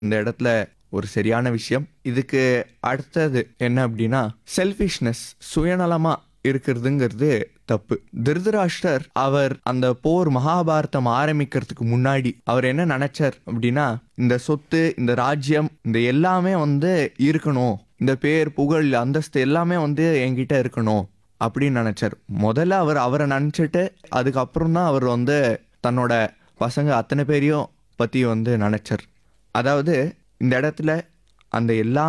இந்த இடத்துல ஒரு சரியான விஷயம் இதுக்கு அடுத்தது என்ன அப்படின்னா செல்ஃபிஷ்னஸ் சுயநலமா இருக்கிறதுங்கிறது தப்பு திருதராஷ்டர் அவர் அந்த போர் மகாபாரதம் ஆரம்பிக்கிறதுக்கு முன்னாடி அவர் என்ன நினைச்சார் அப்படின்னா இந்த சொத்து இந்த ராஜ்யம் இந்த எல்லாமே வந்து இருக்கணும் இந்த பேர் புகழ் அந்தஸ்து எல்லாமே வந்து என்கிட்ட இருக்கணும் அப்படின்னு நினைச்சார் முதல்ல அவர் அவரை நினைச்சிட்டு அதுக்கப்புறம் தான் அவர் வந்து தன்னோட பசங்க அத்தனை பேரையும் பத்தி வந்து நினைச்சார் அதாவது இந்த இடத்துல அந்த எல்லா